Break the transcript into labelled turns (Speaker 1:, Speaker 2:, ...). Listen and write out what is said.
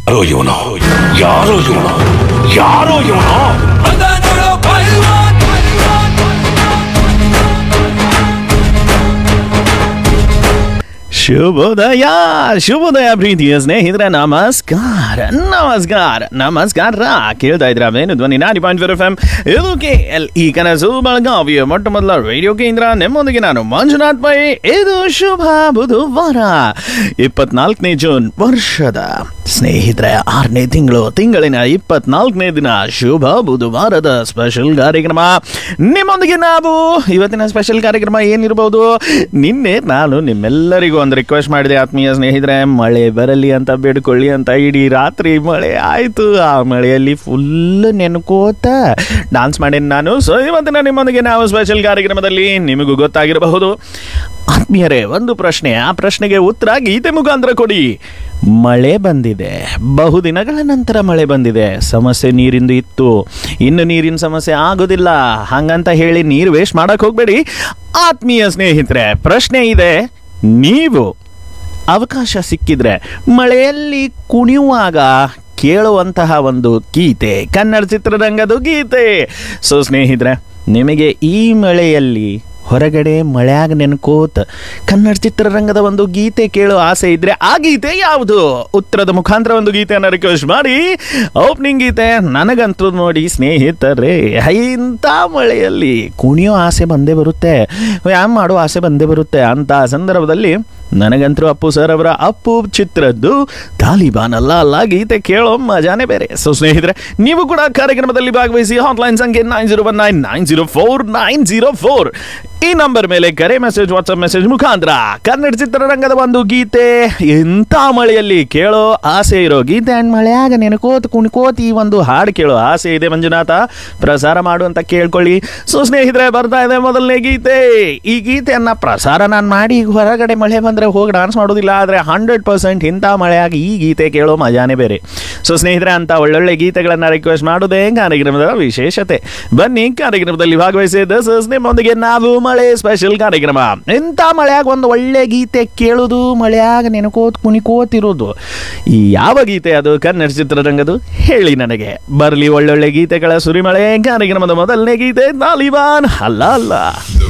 Speaker 1: ಯಾರೋ ಇವನು ಯಾರೋ ಇವನು ಯಾರೋ ಇವನು
Speaker 2: ಶುಭೋದಯ ಶುಭೋದಯ ಪ್ರೀತಿಯ ಸ್ನೇಹಿತರೆ ನಮಸ್ಕಾರ ನಮಸ್ಕಾರ ನಮಸ್ಕಾರ ಕೇಳ್ತಾ ಇದ್ರ Venu Dhwani ninety point four F M ಇದು ಕೆ ಎಲ್ ಈ ಕನಸು ಬೆಳಗಾವಿಯ ಮೊಟ್ಟ ಮೊದಲ ರೇಡಿಯೋ ಕೇಂದ್ರ ನಿಮ್ಮೊಂದಿಗೆ ನಾನು ಮಂಜುನಾಥ್ ಪೈ ಇದು ಶುಭ ಬುಧವಾರ ಇಪ್ಪತ್ನಾಲ್ಕನೇ ಜೂನ್ ವರ್ಷದ ಸ್ನೇಹಿತರೆ ಆರನೇ ತಿಂಗಳು ತಿಂಗಳಿನ ಇಪ್ಪತ್ನಾಲ್ಕನೇ ದಿನ ಶುಭ ಬುಧವಾರದ ಸ್ಪೆಷಲ್ ಕಾರ್ಯಕ್ರಮ ನಿಮ್ಮೊಂದಿಗೆ ನಾವು ಇವತ್ತಿನ ಸ್ಪೆಷಲ್ ಕಾರ್ಯಕ್ರಮ ಏನಿರಬಹುದು ನಿನ್ನೆ ನಾನು ನಿಮ್ಮೆಲ್ಲರಿಗೂ ಒಂದು ರಿಕ್ವೆಸ್ಟ್ ಮಾಡಿದೆ ಆತ್ಮೀಯ ಸ್ನೇಹಿತರೆ ಮಳೆ ಬರಲಿ ಅಂತ ಬೇಡ್ಕೊಳ್ಳಿ ಅಂತ ಇಡೀ ರಾತ್ರಿ ಮಳೆ ಆಯಿತು ಆ ಮಳೆಯಲ್ಲಿ ಫುಲ್ ನೆನ್ಕೋತ ಡಾನ್ಸ್ ಮಾಡೇನಿ ನಾನು ಸೊ ಇವತ್ತಿನ ನಿಮ್ಮೊಂದಿಗೆ ನಾವು ಸ್ಪೆಷಲ್ ಕಾರ್ಯಕ್ರಮದಲ್ಲಿ ನಿಮಗೂ ಗೊತ್ತಾಗಿರಬಹುದು ಆತ್ಮೀಯರೇ ಒಂದು ಪ್ರಶ್ನೆ ಆ ಪ್ರಶ್ನೆಗೆ ಉತ್ತರ ಗೀತೆ ಮುಖಾಂತರ ಕೊಡಿ ಮಳೆ ಬಂದಿದೆ ಬಹುದಿನಗಳ ನಂತರ ಮಳೆ ಬಂದಿದೆ ಸಮಸ್ಯೆ ನೀರಿಂದು ಇತ್ತು ಇನ್ನು ನೀರಿನ ಸಮಸ್ಯೆ ಆಗೋದಿಲ್ಲ ಹಂಗಂತ ಹೇಳಿ ನೀರು ವೇಸ್ಟ್ ಮಾಡಕ್ ಹೋಗ್ಬೇಡಿ ಆತ್ಮೀಯ ಸ್ನೇಹಿತರೆ ಪ್ರಶ್ನೆ ಇದೆ ನೀವು ಅವಕಾಶ ಸಿಕ್ಕಿದ್ರೆ ಮಳೆಯಲ್ಲಿ ಕುಣಿಯುವಾಗ ಕೇಳುವಂತಹ ಒಂದು ಗೀತೆ ಕನ್ನಡ ಚಿತ್ರರಂಗದ ಗೀತೆ ಸೊ ಸ್ನೇಹಿತರೆ ನಿಮಗೆ ಈ ಮಳೆಯಲ್ಲಿ ಹೊರಗಡೆ ಮಳೆಯಾಗ ನೆನ್ಕೋತ ಕನ್ನಡ ಚಿತ್ರರಂಗದ ಒಂದು ಗೀತೆ ಕೇಳೋ ಆಸೆ ಇದ್ರೆ ಆ ಗೀತೆ ಯಾವುದು ಉತ್ತರದ ಮುಖಾಂತರ ಒಂದು ಗೀತೆಯನ್ನು ರಿಕ್ವೆಸ್ಟ್ ಮಾಡಿ ಓಪನಿಂಗ್ ಗೀತೆ ನನಗಂತೂ ನೋಡಿ ಸ್ನೇಹಿತರೆ ಇಂಥ ಮಳೆಯಲ್ಲಿ ಕುಣಿಯೋ ಆಸೆ ಬಂದೇ ಬರುತ್ತೆ ವ್ಯಾಯಾಮ ಮಾಡೋ ಆಸೆ ಬಂದೇ ಬರುತ್ತೆ ಅಂತ ಸಂದರ್ಭದಲ್ಲಿ ನನಗಂತೂ ಅಪ್ಪು ಸರ್ ಅವರ ಅಪ್ಪು ಚಿತ್ರದ್ದು ತಾಲಿಬಾನ್ ಅಲ್ಲ ಅಲ್ಲ ಗೀತೆ ಕೇಳೋ ಮಜಾನೇ ಬೇರೆ ಸೊ ಸ್ನೇಹಿತರೆ ನೀವು ಕೂಡ ಕಾರ್ಯಕ್ರಮದಲ್ಲಿ ಭಾಗವಹಿಸಿ ಆನ್ಲೈನ್ ಸಂಖ್ಯೆ nine zero one nine nine zero four nine zero four ಈ ನಂಬರ್ ಮೇಲೆ ಕರೆ ಮೆಸೇಜ್ ವಾಟ್ಸಪ್ ಮೆಸೇಜ್ ಮುಖಾಂತರ ಕನ್ನಡ ಚಿತ್ರರಂಗದ ಒಂದು ಗೀತೆ ಎಂಥ ಮಳೆಯಲ್ಲಿ ಕೇಳೋ ಆಸೆ ಇರೋ ಗೀತೆ ಅಂಡ್ ಮಳೆಯಾಗ ನೆನಕೋತ್ ಕುಣ್ಕೋತ್ ಈ ಒಂದು ಹಾಡು ಕೇಳೋ ಆಸೆ ಇದೆ ಮಂಜುನಾಥ ಪ್ರಸಾರ ಮಾಡು ಅಂತ ಕೇಳ್ಕೊಳ್ಳಿ ಸೊ ಸ್ನೇಹಿತರೆ ಬರ್ತಾ ಇದೆ ಮೊದಲನೇ ಗೀತೆ ಈ ಗೀತೆಯನ್ನ ಪ್ರಸಾರ ನಾನು ಮಾಡಿ ಈಗ ಹೊರಗಡೆ ಮಳೆ ಬಂದ್ರೆ ಹೋಗಿ ಡಾನ್ಸ್ ಮಾಡೋದಿಲ್ಲ ಆದರೆ ಹಂಡ್ರೆಡ್ ಪರ್ಸೆಂಟ್ ಇಂಥ ಮಳೆಯಾಗಿ ಈ ಗೀತೆ ಕೇಳೋ ಮಜಾನೇ ಬೇರೆ ಸೊ ಸ್ನೇಹಿತರೆ ಅಂತ ಒಳ್ಳೊಳ್ಳೆ ಗೀತೆಗಳನ್ನ ರಿಕ್ವೆಸ್ಟ್ ಮಾಡೋದೇ ಕಾರ್ಯಕ್ರಮದ ವಿಶೇಷತೆ ಬನ್ನಿ ಕಾರ್ಯಕ್ರಮದಲ್ಲಿ ಭಾಗವಹಿಸಿ ದಿಸ್ ಇಸ್ ನಿಮ್ಮೊಂದಿಗೆ ನಾವು ಮಳೆ ಸ್ಪೆಷಲ್ ಕಾರ್ಯಕ್ರಮ ಇಂಥ ಮಳೆಯಾಗ ಒಂದು ಒಳ್ಳೆ ಗೀತೆ ಕೇಳೋದು ಮಳೆಯಾಗ ನೆನಕೋತ್ ಕುಣಿಕೋತಿರೋದು ಈ ಯಾವ ಗೀತೆ ಅದು ಕನ್ನಡ ಚಿತ್ರರಂಗದು ಹೇಳಿ ನನಗೆ ಬರಲಿ ಒಳ್ಳೊಳ್ಳೆ ಗೀತೆಗಳ ಸುರಿಮಳೆ ಕಾರ್ಯಕ್ರಮದ ಮೊದಲನೇ ಗೀತೆ ತಾಲಿಬಾನ್ ಅಲ್ಲ ಅಲ್ಲ